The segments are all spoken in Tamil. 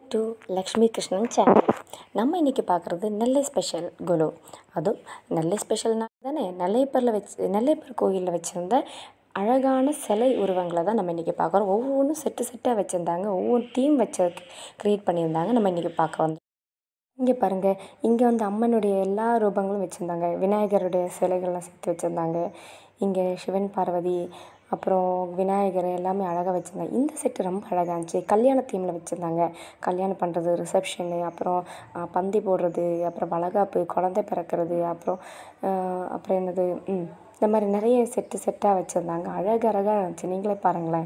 டு லக்ஷ்மி கிருஷ்ணன் சேனல் நம்ம இன்றைக்கி பார்க்குறது நெல்லை ஸ்பெஷல் குலோ அதுவும் நெல்லை ஸ்பெஷல்னா தானே நெல்லையப்பரில் வச்சு நெல்லையப்பர் கோயிலில் வச்சுருந்த அழகான சிலை உருவங்களை தான் நம்ம இன்றைக்கி பார்க்குறோம் ஒவ்வொன்றும் செட்டு செட்டாக வச்சுருந்தாங்க ஒவ்வொரு தீம் வச்சு க்ரியேட் பண்ணியிருந்தாங்க நம்ம இன்றைக்கி பார்க்க வந்தோம் இங்கே பாருங்கள் இங்கே வந்து அம்மனுடைய எல்லா ரூபங்களும் வச்சுருந்தாங்க விநாயகருடைய சிலைகள்லாம் சேர்த்து வச்சுருந்தாங்க இங்கே சிவன் பார்வதி அப்புறம் விநாயகர் எல்லாமே அழகாக வச்சுருந்தாங்க இந்த செட்டு ரொம்ப அழகாக இருந்துச்சு கல்யாண தீமில் வச்சுருந்தாங்க கல்யாணம் பண்ணுறது ரிசப்ஷனு அப்புறம் பந்தி போடுறது அப்புறம் வளகாப்பு குழந்தை பிறக்கிறது அப்புறம் அப்புறம் என்னது ம் இந்த மாதிரி நிறைய செட்டு செட்டாக வச்சுருந்தாங்க அழகழகாக இருந்துச்சு நீங்களே பாருங்களேன்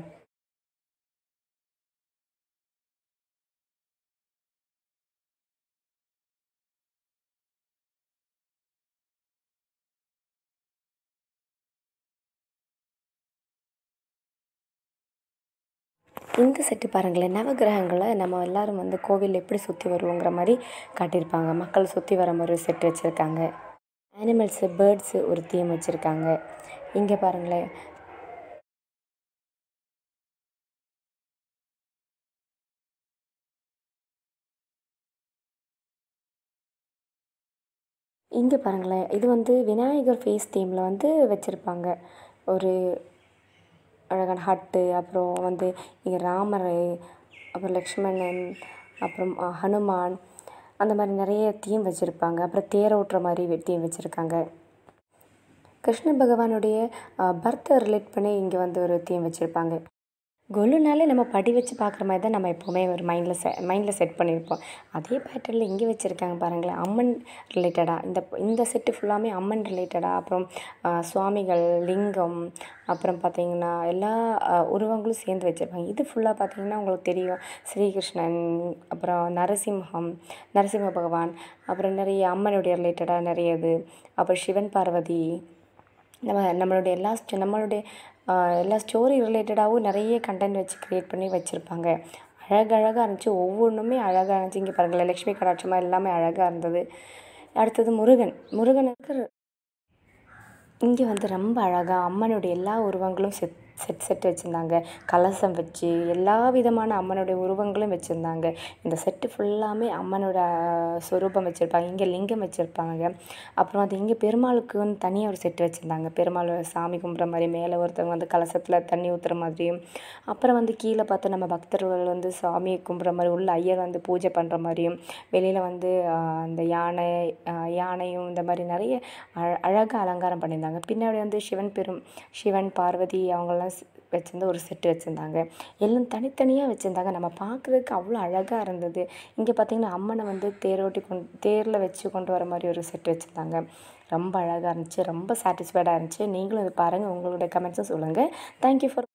இந்த செட்டு பாருங்களேன் நவகிரகங்களை நம்ம எல்லோரும் வந்து கோவிலில் எப்படி சுற்றி வருவோங்கிற மாதிரி காட்டியிருப்பாங்க மக்கள் சுற்றி வர மாதிரி ஒரு செட்டு வச்சுருக்காங்க அனிமல்ஸு பேர்ட்ஸு ஒரு தீம் வச்சுருக்காங்க இங்கே பாருங்களேன் இங்கே பாருங்களேன் இது வந்து விநாயகர் ஃபேஸ் தீமில் வந்து வச்சுருப்பாங்க ஒரு அழகான ஹட்டு அப்புறம் வந்து இங்கே ராமர் அப்புறம் லக்ஷ்மணன் அப்புறம் ஹனுமான் அந்த மாதிரி நிறைய தீம் வச்சுருப்பாங்க அப்புறம் தேரை ஓட்டுற மாதிரி தீம் வச்சுருக்காங்க கிருஷ்ண பகவானுடைய பர்த்தை ரிலேட் பண்ணி இங்கே வந்து ஒரு தீம் வச்சுருப்பாங்க கொலுனாலே நம்ம படி வச்சு பார்க்குற மாதிரி தான் நம்ம எப்போவுமே ஒரு மைண்டில் செ மைண்டில் செட் பண்ணியிருப்போம் அதே பேட்டர்னில் இங்கே வச்சுருக்காங்க பாருங்களேன் அம்மன் ரிலேட்டடாக இந்த இந்த செட்டு ஃபுல்லாமே அம்மன் ரிலேட்டடாக அப்புறம் சுவாமிகள் லிங்கம் அப்புறம் பார்த்திங்கன்னா எல்லா உருவங்களும் சேர்ந்து வச்சுருப்பாங்க இது ஃபுல்லாக பார்த்திங்கன்னா உங்களுக்கு தெரியும் ஸ்ரீகிருஷ்ணன் அப்புறம் நரசிம்ஹம் நரசிம்ம பகவான் அப்புறம் நிறைய அம்மனுடைய ரிலேட்டடாக நிறைய இது அப்புறம் சிவன் பார்வதி நம்ம நம்மளுடைய எல்லா நம்மளுடைய எல்லா ஸ்டோரி ரிலேட்டடாகவும் நிறைய கண்டென்ட் வச்சு க்ரியேட் பண்ணி வச்சுருப்பாங்க அழகழகாக இருந்துச்சு ஒவ்வொன்றுமே அழகாக இருந்துச்சு இங்கே பாருங்களேன் லக்ஷ்மி கடாட்சமாக எல்லாமே அழகாக இருந்தது அடுத்தது முருகன் முருகனுக்கு இங்கே வந்து ரொம்ப அழகாக அம்மனுடைய எல்லா உருவங்களும் செட் செட் செட் வச்சுருந்தாங்க கலசம் வச்சு எல்லா விதமான அம்மனுடைய உருவங்களும் வச்சுருந்தாங்க இந்த செட்டு ஃபுல்லாமே அம்மனோட ஸ்வரூபம் வச்சுருப்பாங்க இங்கே லிங்கம் வச்சுருப்பாங்க அப்புறம் அது இங்கே பெருமாளுக்கு வந்து தனியாக ஒரு செட்டு வச்சுருந்தாங்க பெருமாள் சாமி கும்பிட்ற மாதிரி மேலே ஒருத்தவங்க வந்து கலசத்தில் தண்ணி ஊற்றுற மாதிரியும் அப்புறம் வந்து கீழே பார்த்து நம்ம பக்தர்கள் வந்து சாமியை கும்பிட்ற மாதிரி உள்ள ஐயர் வந்து பூஜை பண்ணுற மாதிரியும் வெளியில் வந்து அந்த யானை யானையும் இந்த மாதிரி நிறைய அழ அழகாக அலங்காரம் பண்ணியிருந்தாங்க பின்னாடி வந்து சிவன் பெரும் சிவன் பார்வதி அவங்களாம் வச்சுருந்து ஒரு செட்டு வச்சுருந்தாங்க எல்லாம் தனித்தனியாக வச்சுருந்தாங்க நம்ம பார்க்குறதுக்கு அவ்வளோ அழகாக இருந்தது இங்கே பார்த்திங்கன்னா அம்மனை வந்து தேரோட்டி கொண்டு தேரில் வச்சு கொண்டு வர மாதிரி ஒரு செட்டு வச்சுருந்தாங்க ரொம்ப அழகாக இருந்துச்சு ரொம்ப சாட்டிஸ்ஃபைடாக இருந்துச்சு நீங்களும் இது பாருங்கள் உங்களுடைய கமெண்ட்ஸும் சொல்லுங்கள் தேங்க்யூ ஃபார்